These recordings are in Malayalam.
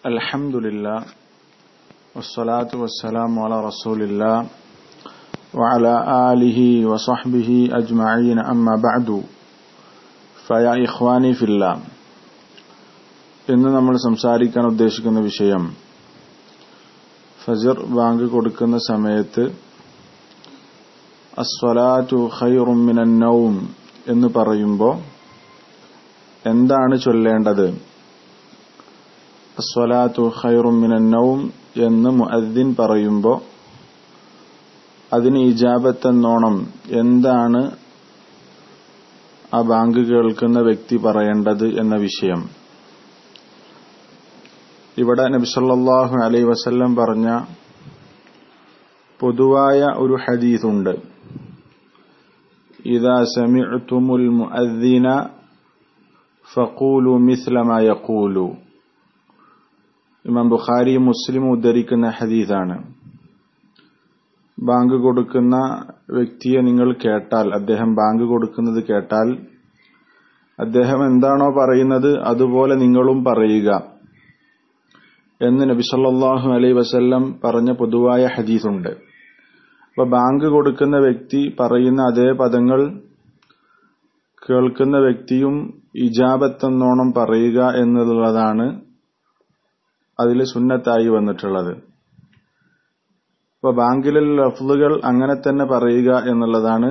الحمد لله والصلاة والسلام على رسول الله وعلى آله وصحبه أجمعين أما بعد فيا إخواني في الله ഇന്ന് നമ്മൾ സംസാരിക്കാൻ ഉദ്ദേശിക്കുന്ന വിഷയം ഫജർ ബാങ്ക് കൊടുക്കുന്ന സമയത്ത് അസ്വലാറ്റു ഖൈറും മിനൻ നൗം എന്ന് പറയുമ്പോൾ എന്താണ് ചൊല്ലേണ്ടത് അസ്വലാത്തു ഖൈറും മിനൻ നൗം എന്ന് മുഅദ്ദിൻ പറയുമ്പോൾ അതിന് ഇജാബത്തെന്നോണം എന്താണ് ആ ബാങ്ക് കേൾക്കുന്ന വ്യക്തി പറയേണ്ടത് എന്ന വിഷയം ഇവിടെ നബിസല്ലാഹു അലൈ വസല്ലം പറഞ്ഞ പൊതുവായ ഒരു ഹദീസുണ്ട് ഇതാ സമിഅ്തുമുൽ മുഅദ്ദിന ഫഖൂലു മിസ്ല മാ യഖൂലു ഇമാം ബുഖാരി മുസ്ലിം ഉദ്ധരിക്കുന്ന ഹദീസാണ് ബാങ്ക് കൊടുക്കുന്ന വ്യക്തിയെ നിങ്ങൾ കേട്ടാൽ അദ്ദേഹം ബാങ്ക് കൊടുക്കുന്നത് കേട്ടാൽ അദ്ദേഹം എന്താണോ പറയുന്നത് അതുപോലെ നിങ്ങളും പറയുക എന്ന് നബി സല്ലല്ലാഹു അലൈഹി വസല്ലം പറഞ്ഞ പൊതുവായ ഹദീസുണ്ട് അപ്പൊ ബാങ്ക് കൊടുക്കുന്ന വ്യക്തി പറയുന്ന അതേ പദങ്ങൾ കേൾക്കുന്ന വ്യക്തിയും ഇജാബത്തെന്നോണം പറയുക എന്നുള്ളതാണ് അതിൽ സുന്നത്തായി വന്നിട്ടുള്ളത് അപ്പൊ ബാങ്കിലെ ലഫ്ലുകൾ അങ്ങനെ തന്നെ പറയുക എന്നുള്ളതാണ്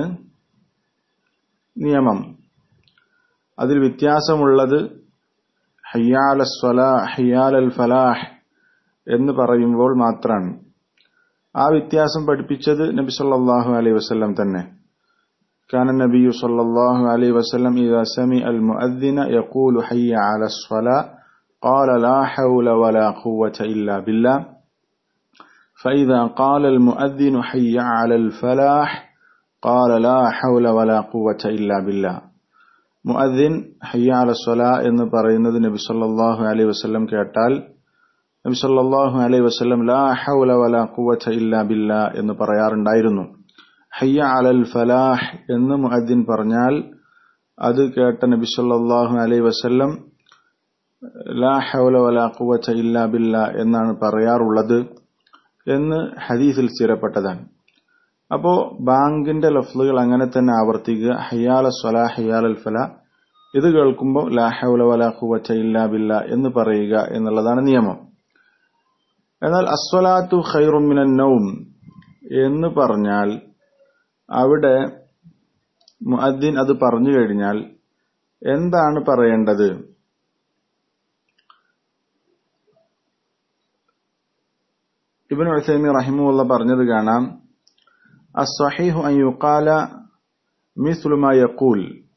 നിയമം അതിൽ വ്യത്യാസമുള്ളത് ഹയ്യാൽ സ്വലാ ഹയ്യാൽ അൽ ഫലാഹ് എന്ന് പറയുമ്പോൾ മാത്രമാണ് ആ വ്യത്യാസം പഠിപ്പിച്ചത് നബി സല്ലല്ലാഹു അലൈഹി വസല്ലം തന്നെ كان النبي صلى الله عليه وسلم إذا سمع المؤذن يقول حي على الصلاة قال لا حول ولا قوة إلا بالله فإذا قال المؤذن حي على الفلاح قال لا حول ولا قوة إلا بالله മുഅദ്ദിൻ ഹയ്യ അല സ്വല എന്ന് പറയുന്നത് നബി സല്ലല്ലാഹു അലൈഹി വസല്ലം കേട്ടാൽ നബി സല്ലല്ലാഹു അലൈഹി വസല്ലം ലാ ഹൗല വലാ ഖുവത ഇല്ലാ ബില്ലാ എന്ന് പറയാറുണ്ടായിരുന്നു ഹയ്യ അലൽ ഫലാഹ് എന്ന് മുഅദ്ദിൻ പറഞ്ഞാൽ അത് കേട്ട നബി സല്ലല്ലാഹു അലൈഹി വസല്ലം ലാ ഹൗല വലാ ഖുവത ഇല്ലാ ബില്ലാ എന്നാണ് പറയാറുള്ളത് എന്ന് ഹദീസിൽ സ്ഥിരപ്പെട്ടതാണ് അപ്പോ ബാങ്കിന്റെ ലഫ്ലുകൾ അങ്ങനെ തന്നെ ആവർത്തിക്കുക ഹയ്യാല സ്വലാ ഹയ്യാൽ ഫല ഇത് കേൾക്കുമ്പോൾ ലാ ഹൗല വലാ ഖുവത ഇല്ലാ ബില്ല എന്ന് പറയുക എന്നുള്ളതാണ് നിയമം എന്നാൽ അസ്വലാത്തു ഖൈറും മിനൻ നൗം എന്ന് പറഞ്ഞാൽ അവിടെ മുഅദ്ദിൻ അത് പറഞ്ഞു കഴിഞ്ഞാൽ എന്താണ് പറയേണ്ടത് ഇബ്നു ഉസൈമി റഹിമുള്ള പറഞ്ഞത് കാണാം الصحيح أن يقال مثل ما يقول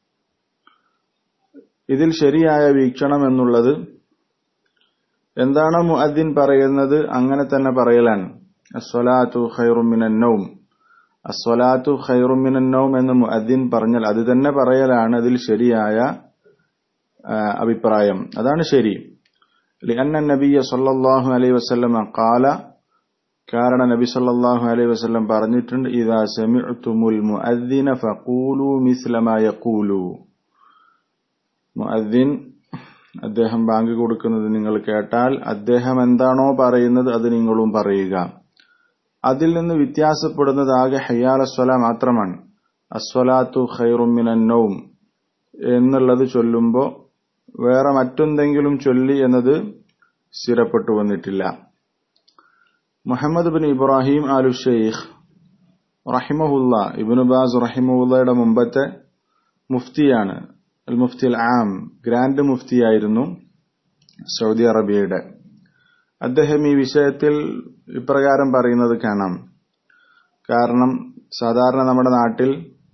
ഇതിൽ ശരിയായ വീക്ഷണം എന്നുള്ളത് എന്താണോ മുഅദ്ദിൻ പറയുന്നത് അങ്ങനെ തന്നെ പറയലാണ് അസ്വലാത്തു ഖൈറുമിനൻ നൗം അസ്വലാത്തു ഖൈറുമിനൻ നൗം എന്ന് മുഅദ്ദിൻ പറഞ്ഞാൽ അത് തന്നെ പറയലാണ് അതിൽ ശരിയായ അഭിപ്രായം അതാണ് ശരി ലിഅന്ന നബിയ സല്ലല്ലാഹു അലൈഹി വസല്ലം ഖാല കാരണം നബി സല്ലല്ലാഹു അലൈഹി വസല്ലം പറഞ്ഞിട്ടുണ്ട് ഇദാ സമിഅ്തുമുൽ മുഅദ്ദിന ഫഖൂലു മിസ്ല മാ യഖൂലു മുഅദ്ദിൻ അദ്ദേഹം ബാങ്ക് കൊടുക്കുന്നത് നിങ്ങൾ കേട്ടാൽ അദ്ദേഹം എന്താണോ പറയുന്നത് അത് നിങ്ങളും പറയുക അതിൽ നിന്ന് വ്യത്യാസപ്പെടുന്നത് ആകെ ഹയ്യാൽ അസ്വല മാത്രമാണ് അസ്വലാത്തു ഖൈറും മിനൻ നൗം എന്നുള്ളത് ചൊല്ലുമ്പോൾ വേറെ മറ്റെന്തെങ്കിലും ചൊല്ലി എന്നത് സ്ഥിരപ്പെട്ടു വന്നിട്ടില്ല Muhammad bin Ibrahim Al Sheikh റഹിമഹുല്ല ഇബിനു ബാസ് റഹിമുല്ലയുടെ മുമ്പത്തെ മുഫ്തിയാണ് അൽ മുഫ്തി അൽ ആം ഗ്രാൻഡ് മുഫ്തിയായിരുന്നു സൗദി അറേബ്യയുടെ അദ്ദേഹം ഈ വിഷയത്തിൽ ഇപ്രകാരം പറയുന്നത് കാണാം കാരണം സാധാരണ നമ്മുടെ നാട്ടിൽ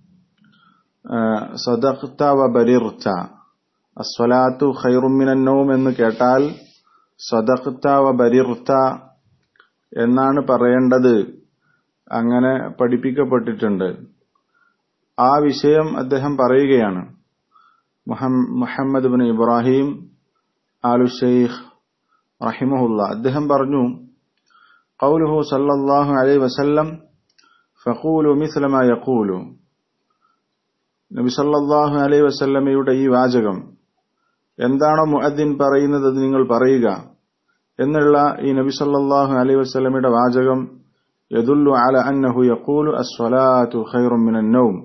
സദഖ്ത വ ബരിർത്ത അസ്വലാത്തു ഖൈറുമിനന്നവും എന്ന് കേട്ടാൽ സദഖ്ത വ ബരിർത്ത എന്നാണ് പറയേണ്ടത് അങ്ങനെ പഠിപ്പിക്കപ്പെട്ടിട്ടുണ്ട് ആ വിഷയം അദ്ദേഹം പറയുകയാണ് Muhammad bin Ibrahim Al Sheikh റഹിമഹുല്ല അദ്ദേഹം പറഞ്ഞു قوله صلى الله عليه وسلم فقولوا مثل ما يقول നബി സല്ലല്ലാഹു അലൈഹി വസല്ലമയുടെ ഈ വാചകം എന്താണോ മുഅദ്ദിൻ പറയുന്നത് അത് നിങ്ങൾ പറയുക എന്നുള്ള ഈ നബി സല്ലല്ലാഹു അലൈഹി വസല്ലമയുടെ വാചകം യദുല്ലു അല അന്നഹു യഖൂലു അസ്വലാത്തു ഖൈറും മിനൻ നൗം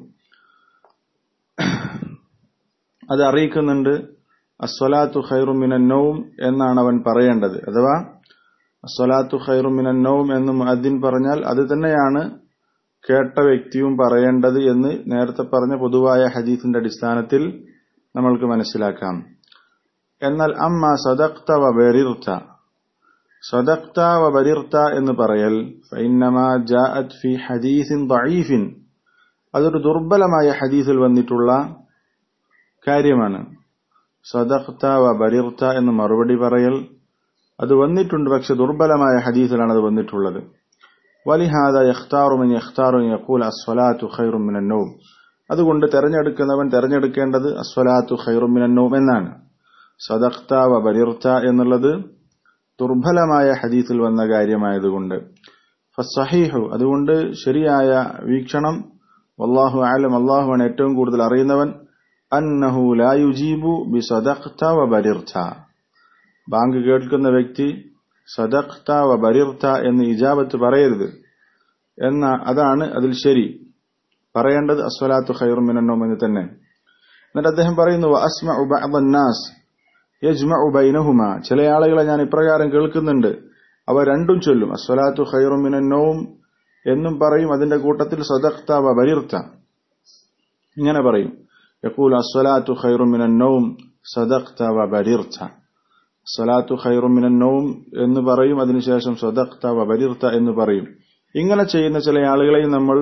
അത് അറിയിക്കുന്നുണ്ട് അസ്വലാത്തു ഖൈറും മിനൻ നൗം എന്നാണ് അവൻ പറയേണ്ടത് അഥവാ അസ്വലാത്തു ഖൈറും മിനൻ നൗം എന്ന് മുഅദ്ദിൻ പറഞ്ഞാൽ അത് തന്നെയാണ് കേട്ട വ്യക്തിയും പറയേണ്ടത് എന്ന് നേരത്തെ പറഞ്ഞ പൊതുവായ ഹദീസിന്റെ അടിസ്ഥാനത്തിൽ നമ്മൾക്ക് മനസ്സിലാക്കാം എന്നാൽ അമ്മ സദക്ത വ ബരിർത്ത സദക്ത വ ബരിർത്ത എന്ന് പറയൽ ഫൈന്നമാ ജാഅത് ഫി ഹദീസിൻ ദഈഫിൻ അതൊരു ദുർബലമായ ഹദീസിൽ വന്നിട്ടുള്ള കാര്യമാണ് സദക്ത വ ബരിർത്ത എന്ന് മറുപടി പറയൽ അത് വന്നിട്ടുണ്ട് പക്ഷെ ദുർബലമായ ഹദീസിലാണ് അത് വന്നിട്ടുള്ളത് വലിഹാദ യഖ്താറു മിൻ യഖ്താറു യഖൂൽ അസ്വലാത്തു ഖൈറും മിനൻ നൗം അതുകൊണ്ട് തെരഞ്ഞെടുക്കുന്നവൻ തെരഞ്ഞെടുക്കേണ്ടത് അസ്വലാത്തു ഖൈറും മിനൻ നൗം എന്നാണ് സദഖ്ത വ ബരിർത്ത എന്നുള്ളത് ദുർബലമായ ഹദീസിൽ വന്ന കാര്യമായതുകൊണ്ട് ഫസഹീഹു അതുകൊണ്ട് ശരിയായ വീക്ഷണം വല്ലാഹു ആലം അള്ളാഹുവാണ് ഏറ്റവും കൂടുതൽ അറിയുന്നവൻ അന്നഹു ലാ യുജീബു ബി സദഖ്ത വ ബരിർത്ത ബാങ്ക് കേൾക്കുന്ന വ്യക്തി സദഖ്ത വ ബരിർത്ത എന്ന് ഇജാബത്ത് പറയരുത് എന്ന അതാണ് അതിൽ ശരി പറയേണ്ടത് അസ്വലാത്തു ഖൈറും മിനന്നോം എന്ന് തന്നെ എന്നിട്ട് അദ്ദേഹം പറയുന്നു അസ്മഉ ബഅദന്നാസ് യജ്മഉ ബൈനഹുമ ചില ആളുകളെ ഞാൻ ഇപ്രകാരം കേൾക്കുന്നുണ്ട് അവ രണ്ടും ചൊല്ലും അസ്വലാത്തു ഖൈറും മിനന്നോം എന്നും പറയും അതിന്റെ കൂട്ടത്തിൽ സദഖ്ത വ ബരിർത്ത ഇങ്ങനെ പറയും യഖൂൽ അസ്വലാത്തു ഖൈറും മിനന്നോം സദഖ്ത വ ബരിർത്ത സലാത്തു ഖൈറും മിനന്നോം എന്ന് പറയും അതിനുശേഷം സദഖ്ത വ ബരിർത്ത എന്ന് പറയും ഇങ്ങനെ ചെയ്യുന്ന ചില ആളുകളെയും നമ്മൾ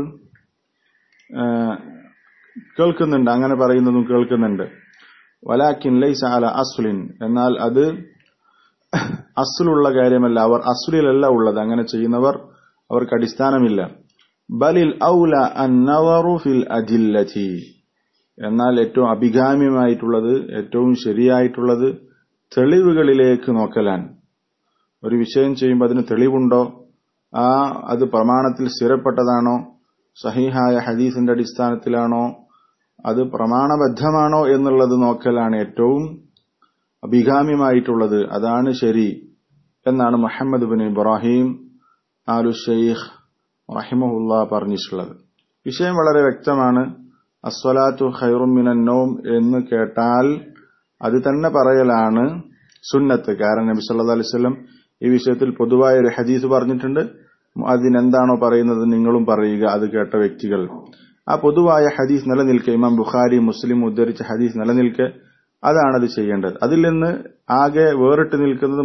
കേൾക്കുന്നുണ്ട് അങ്ങനെ പറയുന്നതും കേൾക്കുന്നുണ്ട് വലാക്കിൻ ലൈസ അല അസ്ലിൻ എന്നാൽ അത് അസ്ലുള്ള കാര്യമല്ല അവർ അസ്ലിലല്ല ഉള്ളത് അങ്ങനെ ചെയ്യുന്നവർ അവർക്ക് അടിസ്ഥാനമില്ല ബലിൽ ഔല അന്നവറു ഫിൽ അജില്ലതി എന്നാൽ ഏറ്റവും അഭികാമ്യമായിട്ടുള്ളത് ഏറ്റവും ശരിയായിട്ടുള്ളത് തെളിവുകളിലേക്ക് നോക്കലാൻ ഒരു വിഷയം ചെയ്യുമ്പോൾ അതിന് തെളിവുണ്ടോ ആ അത് പ്രമാണത്തിൽ സ്ഥിരപ്പെട്ടതാണോ സഹിഹായ ഹദീസിന്റെ അടിസ്ഥാനത്തിലാണോ അത് പ്രമാണബദ്ധമാണോ എന്നുള്ളത് നോക്കലാണ് ഏറ്റവും അഭികാമ്യമായിട്ടുള്ളത് അതാണ് ശരി എന്നാണ് Muhammad bin Ibrahim Al Sheikh റഹിമഹുല്ല പറഞ്ഞിട്ടുള്ളത് വിഷയം വളരെ വ്യക്തമാണ് അസ്വലാത്തു ഖൈറും മിനന്നോം എന്ന് കേട്ടാൽ അത് തന്നെ പറയലാണ് സുന്നത്ത് കാരണം നബി സല്ലാ അലൈവല്ലം ഈ വിഷയത്തിൽ പൊതുവായ ഒരു ഹദീസ് പറഞ്ഞിട്ടുണ്ട് അതിനെന്താണോ പറയുന്നത് നിങ്ങളും പറയുക അത് കേട്ട വ്യക്തികൾ ആ പൊതുവായ ഹദീസ് നിലനിൽക്കെ ഇമാം ബുഖാരി മുസ്ലിം ഉദ്ധരിച്ച ഹദീസ് നിലനിൽക്കെ അതാണ് അത് ചെയ്യേണ്ടത് അതിൽ നിന്ന് ആകെ വേറിട്ട് നിൽക്കുന്നത്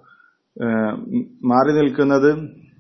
മാറി നിൽക്കുന്നത്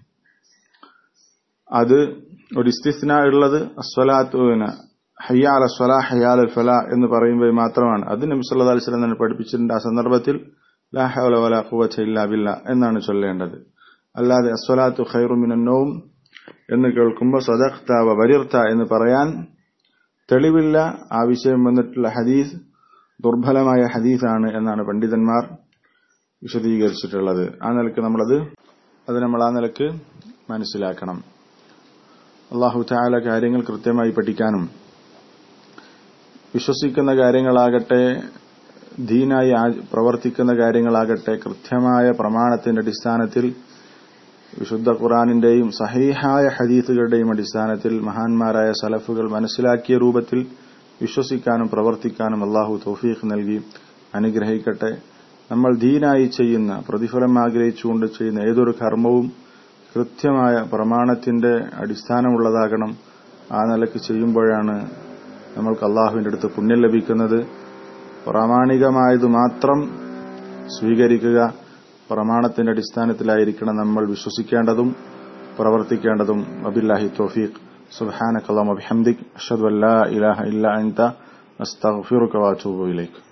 അത് ഒരു ഇസ്തിസ്ന ഉള്ളത് അസ്വലാത്ത് ഹയ്യാൽ അസ്വല ഹയ്യാൽ ഫല എന്ന് പറയുമ്പോൾ മാത്രമാണ് അത് നബി സല്ലല്ലാഹു അലൈഹി വസല്ലം തന്നെ പഠിപ്പിച്ചിട്ടുണ്ട് ആ സന്ദർഭത്തിൽ ലാ ഹൗല വലാ ഖുവത ഇല്ലാ ബില്ലാ എന്നാണ് ചൊല്ലേണ്ടത് അല്ലാതെ അസ്വലാത്തു ഖൈറു മിനന്നോം എന്ന് കേൾക്കുമ്പോൾ സദഖ്ത വ ബരിർത്ത എന്ന് പറയാൻ തെളിവില്ല ആ വിഷയം വന്നിട്ടുള്ള ഹദീസ് ദുർബലമായ ഹദീസാണ് എന്നാണ് പണ്ഡിതന്മാർ വിശദീകരിച്ചിട്ടുള്ളത് ആ നിലക്ക് നമ്മളത് അത് നമ്മൾ ആ നിലക്ക് മനസ്സിലാക്കണം അള്ളാഹു താല കാര്യങ്ങൾ കൃത്യമായി പഠിക്കാനും വിശ്വസിക്കുന്ന കാര്യങ്ങളാകട്ടെ ദീനായി പ്രവർത്തിക്കുന്ന കാര്യങ്ങളാകട്ടെ കൃത്യമായ പ്രമാണത്തിന്റെ അടിസ്ഥാനത്തിൽ വിശുദ്ധ ഖുറാനിന്റെയും സഹീഹായ ഹദീസുകളുടെയും അടിസ്ഥാനത്തിൽ മഹാന്മാരായ സലഫുകൾ മനസ്സിലാക്കിയ രൂപത്തിൽ വിശ്വസിക്കാനും പ്രവർത്തിക്കാനും അള്ളാഹു തൗഫീഖ് നൽകി അനുഗ്രഹിക്കട്ടെ നമ്മൾ ദീനായി ചെയ്യുന്ന പ്രതിഫലം ആഗ്രഹിച്ചുകൊണ്ട് ചെയ്യുന്ന ഏതൊരു കർമ്മവും കൃത്യമായ പ്രമാണത്തിന്റെ അടിസ്ഥാനമുള്ളതാകണം ആ നിലയ്ക്ക് ചെയ്യുമ്പോഴാണ് നമ്മൾക്ക് അള്ളാഹുവിന്റെ അടുത്ത് പുണ്യം ലഭിക്കുന്നത് പ്രാമാണികമായത് മാത്രം സ്വീകരിക്കുക പ്രമാണത്തിന്റെ അടിസ്ഥാനത്തിലായിരിക്കണം നമ്മൾ വിശ്വസിക്കേണ്ടതും പ്രവർത്തിക്കേണ്ടതും അബില്ലാഹി തോഫീഖ് സുബ്ഹാനക അല്ലാഹുമ്മ ബിഹംദിക് അഷ്ഹദു അല്ലാ ഇലാഹ ഇല്ല അൻത അസ്തഗ്ഫിറുക വഅതൂബു ഇലൈക്